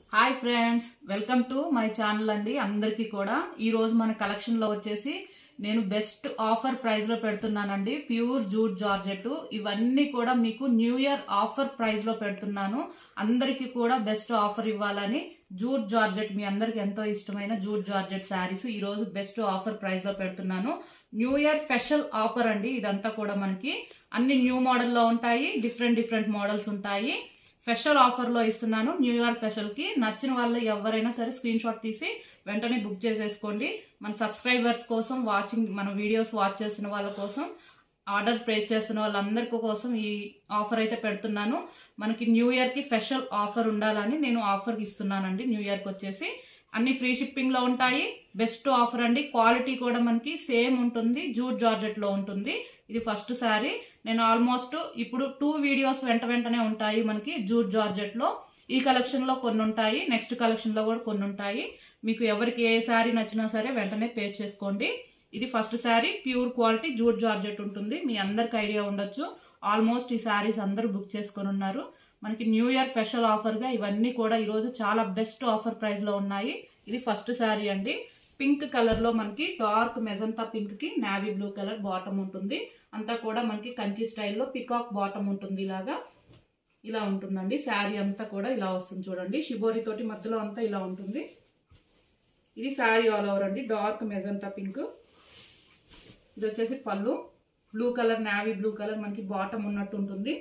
hi friends welcome to my channel అండి అందరికీ కూడా ఈ రోజు మన కలెక్షన్ లో వచ్చేసి నేను బెస్ట్ ఆఫర్ ప్రైస్ లో పెడుతున్నానండి ప్యూర్ జూట్ జార్జెట్ ఇవన్నీ కూడా మీకు న్యూ ఇయర్ ఆఫర్ ప్రైస్ లో పెడుతున్నాను అందరికీ కూడా బెస్ట్ ఆఫర్ ఇవ్వాలని జూట్ జార్జెట్ మీ అందరికి ఎంతో ఇష్టమైన జూట్ జార్జెట్ శారీస్ ఈ రోజు బెస్ట్ ఆఫర్ ప్రైస్ లో పెడుతున్నాను న్యూ ఇయర్ స్పెషల్ ఆఫర్ అండి ఇదంతా కూడా మనకి అన్ని న్యూ మోడల్ లో ఉంటాయి డిఫరెంట్ డిఫరెంట్ మోడల్స్ ఉంటాయి స్పెషల్ ఆఫర్ లో ఇస్తున్నాను న్యూ ఇయర్ స్పెషల్ కి నచ్చిన వాళ్ళు ఎవరైనా సరే స్క్రీన్ షాట్ తీసి వెంటనే బుక్ చేసేసుకోండి మన సబ్స్క్రైబర్స్ కోసం వాచింగ్ మన వీడియోస్ వాచ్ చేసిన వాళ్ళ కోసం ఆర్డర్ ప్లేస్ చేస్తున్న వాళ్ళందరికీ కోసం ఈ ఆఫర్ అయితే పెడుతున్నాను మనకి న్యూ ఇయర్ కి స్పెషల్ ఆఫర్ ఉండాలని నేను ఆఫర్ ఇస్తున్నానండి న్యూ ఇయర్ కి వచ్చేసి అన్ని ఫ్రీ షిప్పింగ్ లో ఉంటాయి బెస్ట్ ఆఫర్ అండి క్వాలిటీ కూడా మనకి సేమ్ ఉంటుంది జూట్ జార్జెట్ లో ఉంటుంది ఇది ఫస్ట్ సారీ నేను ఆల్మోస్ట్ ఇప్పుడు టూ వీడియోస్ వెంట వెంటనే ఉంటాయి మనకి జూట్ జార్జెట్ లో ఈ కలెక్షన్ లో కొన్ని ఉంటాయి నెక్స్ట్ కలెక్షన్ లో కూడా కొన్ని ఉంటాయి మీకు ఎవరికి ఏ శారీ నచ్చినా సరే వెంటనే పే చేసుకోండి ఇది first sari pure quality jute georgette ఉంటుంది మీ అందరికి ఐడియా ఉండొచ్చు ఆల్మోస్ట్ ఈ శారీస్ అందరూ బుక్ చేసుకొని ఉన్నారు మనకి న్యూ ఇయర్ స్పెషల్ ఆఫర్ గా ఇవన్నీ కూడా ఈరోజు చాలా బెస్ట్ ఆఫర్ ప్రైస్ లో ఉన్నాయి ఇది ఫస్ట్ శారీ అండి పింక్ కలర్ లో మనకి డార్క్ మెజంతా పింక్ కి నావీ బ్లూ కలర్ బాటమ్ ఉంటుంది అంతా కూడా మనకి కంచి స్టైల్లో పికాక్ బాటమ్ ఉంటుంది ఇలాగా ఇలా ఉంటుందండి శారీ అంతా కూడా ఇలా వస్తుంది చూడండి షిబోరి తోటి మధ్యలో అంతా ఇలా ఉంటుంది ఇది శారీ ఆల్ ఓవర్ అండి డార్క్ మెజంతా పింక్ ఇది వచ్చేసి pallu blue colour navy blue colour మనకి బాటమ్ ఉన్నట్టు ఉంటుంది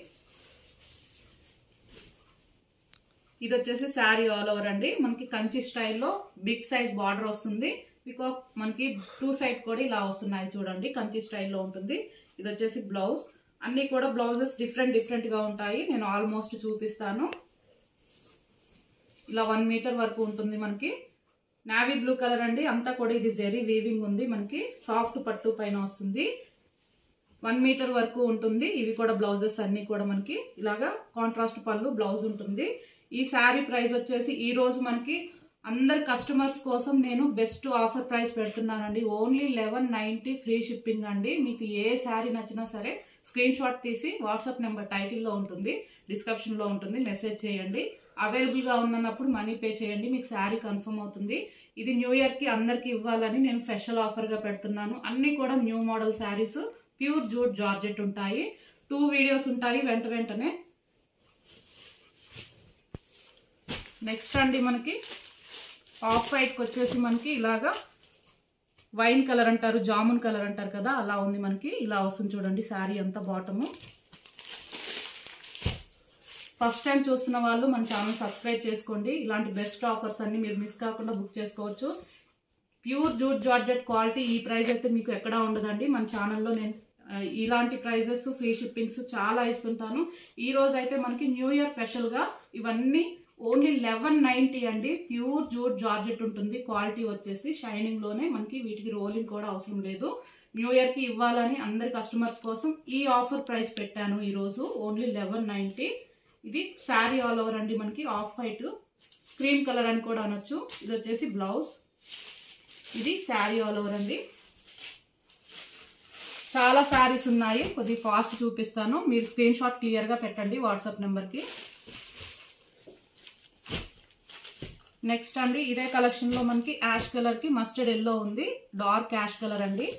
ఇది వచ్చేసి శారీ ఆల్ ఓవర్ అండి మనకి కంచి స్టైల్లో బిగ్ సైజ్ బార్డర్ వస్తుంది పికాక్ మనకి టూ సైడ్ కూడా ఇలా వస్తున్నాయి చూడండి కంచి స్టైల్లో ఉంటుంది ఇది వచ్చేసి బ్లౌజ్ అన్ని కూడా బ్లౌజెస్ డిఫరెంట్ డిఫరెంట్ గా ఉంటాయి నేను ఆల్మోస్ట్ చూపిస్తాను ఇలా వన్ మీటర్ వరకు ఉంటుంది మనకి నావీ బ్లూ కలర్ అండి అంతా కూడా ఇది జెరీ వీవింగ్ ఉంది మనకి సాఫ్ట్ పట్టు పైన వస్తుంది వన్ మీటర్ వరకు ఉంటుంది ఇవి కూడా బ్లౌజెస్ అన్ని కూడా మనకి ఇలాగా కాంట్రాస్ట్ పళ్ళు బ్లౌజ్ ఉంటుంది ఈ శారీ ప్రైస్ వచ్చేసి ఈ రోజు మనకి అందరు కస్టమర్స్ కోసం నేను బెస్ట్ ఆఫర్ ప్రైస్ పెడుతున్నానండి only eleven ninety free shipping అండి మీకు ఏ శారీ నచ్చినా సరే స్క్రీన్ షాట్ తీసి వాట్సాప్ నెంబర్ టైటిల్లో ఉంటుంది డిస్క్రిప్షన్లో ఉంటుంది మెసేజ్ చేయండి అవైలబుల్గా ఉందన్నప్పుడు మనీ పే చేయండి మీకు శారీ కన్ఫర్మ్ అవుతుంది ఇది న్యూ ఇయర్కి అందరికి ఇవ్వాలని నేను స్పెషల్ ఆఫర్గా పెడుతున్నాను అన్ని కూడా new model saris pure jute georgette ఉంటాయి టూ వీడియోస్ ఉంటాయి వెంట వెంటనే నెక్స్ట్ అండి మనకి ఆఫ్ వైట్కి వచ్చేసి మనకి ఇలాగా వైన్ కలర్ అంటారు జామున్ కలర్ అంటారు కదా అలా ఉంది మనకి ఇలా వస్తుంది చూడండి శారీ అంతా బాటము ఫస్ట్ టైం చూస్తున్న వాళ్ళు మన ఛానల్ సబ్స్క్రైబ్ చేసుకోండి ఇలాంటి బెస్ట్ ఆఫర్స్ అన్ని మీరు మిస్ కాకుండా బుక్ చేసుకోవచ్చు ప్యూర్ జూట్ జార్జెట్ క్వాలిటీ ఈ ప్రైస్ అయితే మీకు ఎక్కడా ఉండదండి మన ఛానల్లో నేను ఇలాంటి ప్రైజెస్ ఫ్రీ షిప్పింగ్స్ చాలా ఇస్తుంటాను ఈ రోజు అయితే మనకి న్యూ ఇయర్ స్పెషల్గా ఇవన్నీ ఓన్లీ లెవెన్ నైన్టీ అండి ప్యూర్ జూట్ జార్జెట్ ఉంటుంది క్వాలిటీ వచ్చేసి షైనింగ్ లోనే మనకి వీటికి రోలింగ్ కూడా అవసరం లేదు న్యూ ఇయర్ కి ఇవ్వాలని అందరి కస్టమర్స్ కోసం ఈ ఆఫర్ ప్రైస్ పెట్టాను ఈ రోజు ఓన్లీ లెవెన్ నైన్టీ ఇది శారీ ఆల్ ఓవర్ అండి మనకి ఆఫ్ వైట్ క్రీమ్ కలర్ అని కూడా అనొచ్చు ఇది వచ్చేసి బ్లౌజ్ ఇది శారీ ఆల్ ఓవర్ అండి చాలా శారీస్ ఉన్నాయి కొద్దిగా ఫాస్ట్ చూపిస్తాను మీరు స్క్రీన్ షాట్ క్లియర్గా పెట్టండి వాట్సాప్ నెంబర్కి నెక్స్ట్ అండి ఇదే కలెక్షన్ లో మనకి యాష్ కలర్ కి మస్టర్డ్ ఎల్లో ఉంది డార్క్ యాష్ కలర్ అండి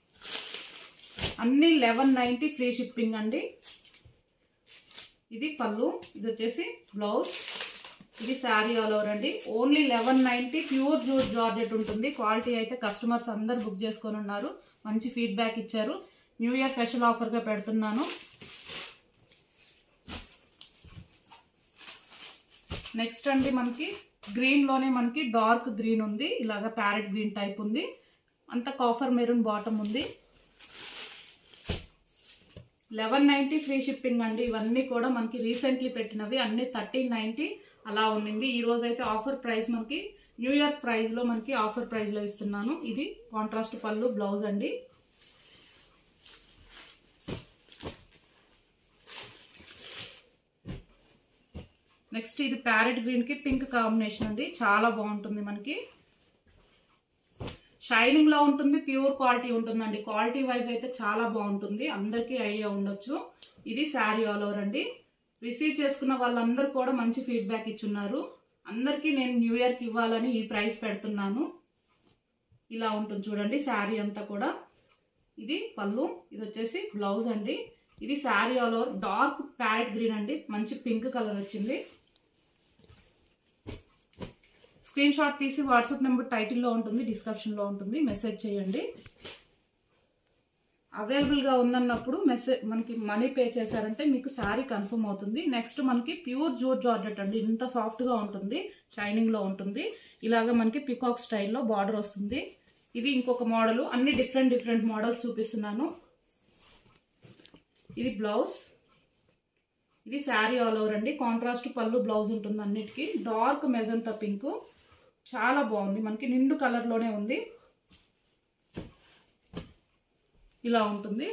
అన్ని లెవెన్ నైన్టీ ఫ్రీ షిప్పింగ్ అండి ఇది పళ్ళు ఇది వచ్చేసి బ్లౌజ్ ఇది శారీ ఆల్ ఓవర్ అండి only eleven ninety pure jute georgette ఉంటుంది క్వాలిటీ అయితే కస్టమర్స్ అందరు బుక్ చేసుకొని ఉన్నారు మంచి ఫీడ్బ్యాక్ ఇచ్చారు న్యూ ఇయర్ స్పెషల్ ఆఫర్గా పెడుతున్నాను నెక్స్ట్ అండి మనకి గ్రీన్ లోనే మనకి డార్క్ గ్రీన్ ఉంది ఇలాగా ప్యారెట్ గ్రీన్ టైప్ ఉంది అంత కాఫర్ మెరూన్ బాటమ్ ఉంది లెవెన్ నైన్టీ ఫ్రీ షిప్పింగ్ అండి ఇవన్నీ కూడా మనకి రీసెంట్లీ పెట్టినవి అన్ని థర్టీన్ నైన్టీ అలా ఉండింది ఈ రోజు అయితే ఆఫర్ ప్రైస్ మనకి న్యూ ఇయర్ ప్రైస్ లో మనకి ఆఫర్ ప్రైస్ లో ఇస్తున్నాను ఇది కాంట్రాస్ట్ పళ్ళు బ్లౌజ్ అండి నెక్స్ట్ ఇది ప్యారెట్ గ్రీన్ కి పింక్ కాంబినేషన్ అండి చాలా బాగుంటుంది మనకి షైనింగ్ లో ఉంటుంది ప్యూర్ క్వాలిటీ ఉంటుందండి క్వాలిటీ వైజ్ అయితే చాలా బాగుంటుంది అందరికీ ఐడియా ఉండొచ్చు ఇది శారీ ఆల్ ఓవర్ అండి రిసీవ్ చేసుకున్న వాళ్ళందరూ కూడా మంచి ఫీడ్బ్యాక్ ఇచ్చున్నారు అందరికీ నేను న్యూ ఇయర్కి ఇవ్వాలని ఈ ప్రైస్ పెడుతున్నాను ఇలా ఉంటుంది చూడండి శారీ అంతా కూడా ఇది పళ్ళు ఇది వచ్చేసి బ్లౌజ్ అండి ఇది sari all over dark parrot green అండి మంచి పింక్ కలర్ వచ్చింది స్క్రీన్ షాట్ తీసి వాట్సాప్ నెంబర్ టైటిల్లో ఉంటుంది డిస్క్రిప్షన్లో ఉంటుంది మెసేజ్ చేయండి అవైలబుల్గా ఉందన్నప్పుడు మెసేజ్ మనకి మనీ పే చేశారంటే మీకు శారీ కన్ఫర్మ్ అవుతుంది నెక్స్ట్ మనకి ప్యూర్ జూట్ జార్జెట్ అండి ఇంత సాఫ్ట్గా ఉంటుంది షైనింగ్లో ఉంటుంది ఇలాగ మనకి పికాక్ స్టైల్లో బార్డర్ వస్తుంది ఇది ఇంకొక మోడల్ అన్ని డిఫరెంట్ డిఫరెంట్ మోడల్స్ చూపిస్తున్నాను ఇది బ్లౌజ్ ఇది శారీ ఆల్ ఓవర్ అండి కాంట్రాస్ట్ పళ్ళు బ్లౌజ్ ఉంటుంది అన్నిటికీ డార్క్ మెజంతా పింక్ చాలా బాగుంది మనకి నిండు కలర్లోనే ఉంది ఇలా ఉంటుంది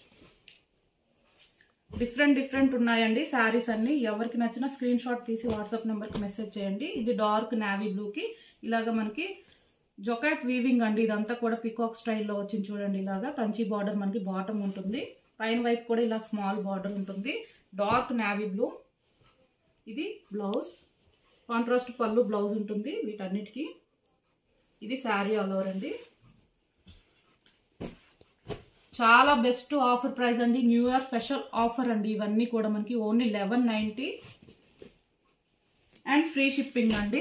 డిఫరెంట్ డిఫరెంట్ ఉన్నాయండి శారీస్ అన్ని ఎవరికి నచ్చినా స్క్రీన్ షాట్ తీసి వాట్సాప్ నెంబర్కి మెసేజ్ చేయండి ఇది డార్క్ నావీ బ్లూకి ఇలాగ మనకి జొకాట్ వీవింగ్ అండి ఇదంతా కూడా పికాక్ స్టైల్లో వచ్చింది చూడండి ఇలాగా కంచి బార్డర్ మనకి బాటమ్ ఉంటుంది పైన వైపు కూడా ఇలా స్మాల్ బార్డర్ ఉంటుంది డార్క్ నావీ బ్లూ ఇది బ్లౌజ్ కాంట్రాస్ట్ పళ్ళు బ్లౌజ్ ఉంటుంది వీటన్నిటికీ ఇది శారీ ఆల్ ఓవర్ అండి చాలా బెస్ట్ ఆఫర్ ప్రైస్ అండి న్యూ ఇయర్ స్పెషల్ ఆఫర్ అండి ఇవన్నీ కూడా మనకి only eleven ninety and free shipping అండి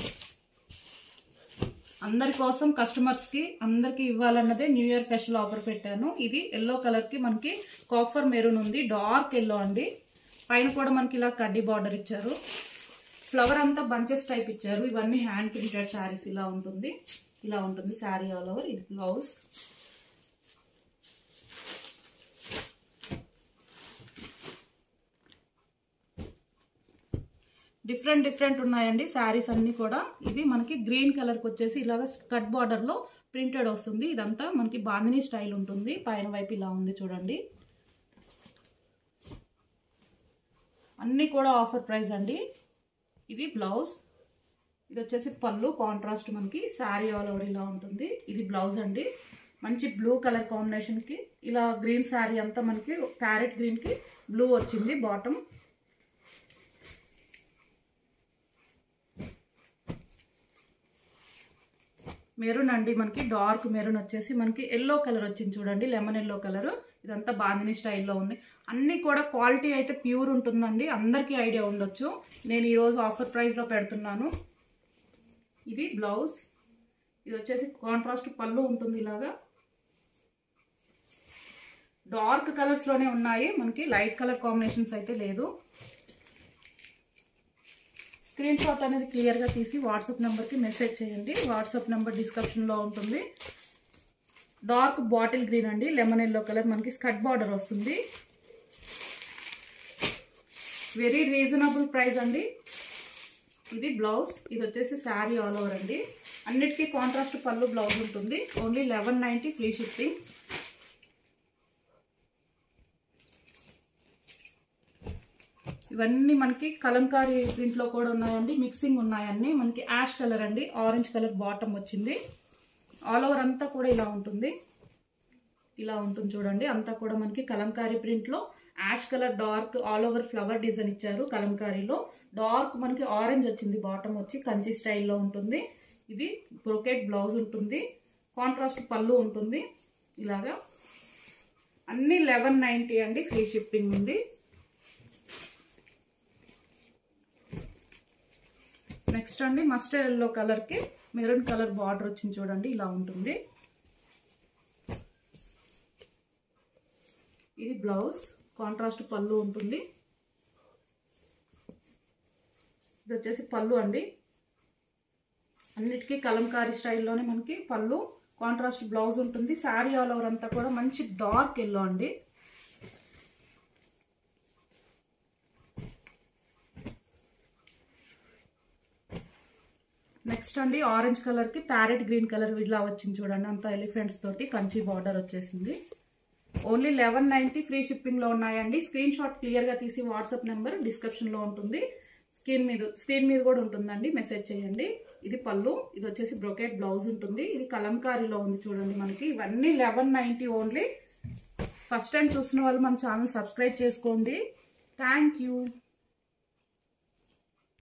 అందరి కోసం కస్టమర్స్కి అందరికి ఇవ్వాలన్నదే న్యూ ఇయర్ స్పెషల్ ఆఫర్ పెట్టాను ఇది ఎల్లో కలర్కి మనకి కాఫర్ మెరూన్ ఉంది డార్క్ ఎల్లో అండి పైన కూడా మనకి ఇలా కడ్డీ బార్డర్ ఇచ్చారు ఫ్లవర్ అంతా బంచెస్ టైప్ ఇచ్చారు ఇవన్నీ హ్యాండ్ ప్రింటెడ్ శారీస్ ఇలా ఉంటుంది ఇలా ఉంటుంది శారీ ఆల్ ఓవర్ ఇది బ్లౌజ్ డిఫరెంట్ డిఫరెంట్ ఉన్నాయండి శారీస్ అన్ని కూడా ఇది మనకి గ్రీన్ కలర్కి వచ్చేసి ఇలాగ కట్ బార్డర్లో ప్రింటెడ్ వస్తుంది ఇదంతా మనకి బాందినీ స్టైల్ ఉంటుంది పైన వైపు ఇలా ఉంది చూడండి అన్నీ కూడా ఆఫర్ ప్రైస్ అండి ఇది బ్లౌజ్ ఇది వచ్చేసి పళ్ళు కాంట్రాస్ట్ మనకి శారీ ఆల్ ఓవర్ ఇలా ఉంటుంది ఇది బ్లౌజ్ అండి మంచి బ్లూ కలర్ కాంబినేషన్కి ఇలా గ్రీన్ శారీ అంతా మనకి ప్యారెట్ గ్రీన్కి బ్లూ వచ్చింది బాటమ్ మెరూన్ అండి మనకి డార్క్ మెరూన్ వచ్చేసి మనకి ఎల్లో కలర్ వచ్చింది చూడండి లెమన్ ఎల్లో కలర్ ఇదంతా బాందిని స్టైల్లో ఉంది అన్నీ కూడా క్వాలిటీ అయితే ప్యూర్ ఉంటుందండి అందరికీ ఐడియా ఉండొచ్చు నేను ఈరోజు ఆఫర్ ప్రైస్లో పెడుతున్నాను ఇది బ్లౌజ్ ఇది వచ్చేసి కాంట్రాస్ట్ పళ్ళు ఉంటుంది ఇలాగా డార్క్ కలర్స్లోనే ఉన్నాయి మనకి లైట్ కలర్ కాంబినేషన్స్ అయితే లేదు స్క్రీన్ షాట్ అనేది క్లియర్గా తీసి వాట్సాప్ నెంబర్కి మెసేజ్ చేయండి వాట్సాప్ నెంబర్ డిస్క్రిప్షన్లో ఉంటుంది డార్క్ బాటిల్ గ్రీన్ అండి లెమన్ ఎల్లో కలర్ మనకి స్కట్ బార్డర్ వస్తుంది వెరీ రీజనబుల్ ప్రైస్ అండి ఇది బ్లౌజ్ ఇది వచ్చేసి శారీ ఆల్ ఓవర్ అండి అన్నిటికీ కాంట్రాస్ట్ పళ్ళు బ్లౌజ్ ఉంటుంది only eleven ninety free shipping ఇవన్నీ మనకి కలంకారీ ప్రింట్లో కూడా ఉన్నాయండి మిక్సింగ్ ఉన్నాయండి మనకి యాష్ కలర్ అండి ఆరెంజ్ కలర్ బాటమ్ వచ్చింది ఆల్ ఓవర్ అంతా కూడా ఇలా ఉంటుంది ఇలా ఉంటుంది చూడండి అంతా కూడా మనకి కలంకారీ ప్రింట్లో ash colour dark all over flower design ఇచ్చారు కలంకారీలో డార్క్ మనకి ఆరెంజ్ వచ్చింది బాటమ్ వచ్చి కంచి స్టైల్లో ఉంటుంది ఇది బ్రొకెట్ బ్లౌజ్ ఉంటుంది కాంట్రాస్ట్ పళ్ళు ఉంటుంది ఇలాగా అన్ని లెవెన్ నైంటీ అండి ఫ్రీ షిప్పింగ్ ఉంది నెక్స్ట్ అండి మస్టర్డ్ ఎల్లో కలర్కి మెరూన్ కలర్ బార్డర్ వచ్చింది చూడండి ఇలా ఉంటుంది ఇది బ్లౌజ్ కాంట్రాస్ట్ పళ్ళు ఉంటుంది ఇది వచ్చేసి పళ్ళు అండి అన్నిటికీ కలంకారీ స్టైల్లోనే మనకి పళ్ళు కాంట్రాస్ట్ బ్లౌజ్ ఉంటుంది శారీ ఆల్ ఓవర్ అంతా కూడా మంచి డార్క్ ఎల్లో అండి నెక్స్ట్ అండి ఆరెంజ్ కలర్కి ప్యారెట్ గ్రీన్ కలర్ ఇలా వచ్చింది చూడండి అంత ఎలిఫెంట్స్ తోటి కంచి బార్డర్ వచ్చేసింది ఓన్లీ లెవెన్ నైంటీ ఫ్రీ షిప్పింగ్లో ఉన్నాయండి స్క్రీన్ షాట్ క్లియర్గా తీసి వాట్సాప్ నెంబర్ డిస్క్రిప్షన్లో ఉంటుంది స్క్రీన్ మీద స్క్రీన్ మీద కూడా ఉంటుందండి మెసేజ్ చేయండి ఇది పళ్ళు ఇది వచ్చేసి బ్రొకెట్ బ్లౌజ్ ఉంటుంది ఇది కలంకారీలో ఉంది చూడండి మనకి ఇవన్నీ eleven ninety only first time చూసిన వాళ్ళు మన ఛానల్ సబ్స్క్రైబ్ చేసుకోండి థ్యాంక్ యూ